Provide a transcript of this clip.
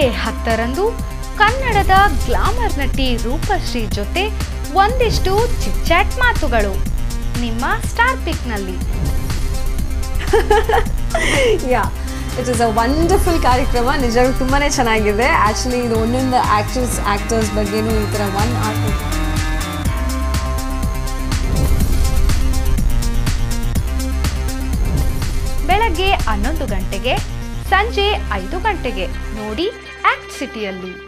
ಹತ್ತರಂದು ಕನ್ನಡದ ಗ್ಲಾಮರ್ ನಟಿ ರೂಪಶ್ರೀ ಜೊತೆ ಒಂದಿಷ್ಟು ಚಿಟ್ಚಾಟ್ ಮಾತುಗಳು ನಿಮ್ಮ ಸ್ಟಾರ್ ಪಿಕ್ನಲ್ಲಿ yeah it is a wonderful ಕಾರ್ಯಕ್ರಮ ನಿಜವಾಗ್ಲೂ ತುಂಬಾ ಚೆನ್ನಾಗಿದೆ ಆ್ಯಕ್ಚುಲಿ ಇದು ಒಂದೊಂದು ಆ್ಯಕ್ಟರ್ಸ್ ಆ್ಯಕ್ಟರ್ಸ್ ಬಗ್ಗೆನೂ ಈ ಥರ ಒನ್ ಆರ್ಟ್ ಬೆಳಗ್ಗೆ ಹನ್ನೊಂದು ಗಂಟೆಗೆ ಸಂಜೆ ಐದು ಗಂಟೆಗೆ ನೋಡಿ ಆಕ್ಟ್ ಸಿಟಿಯಲ್ಲಿ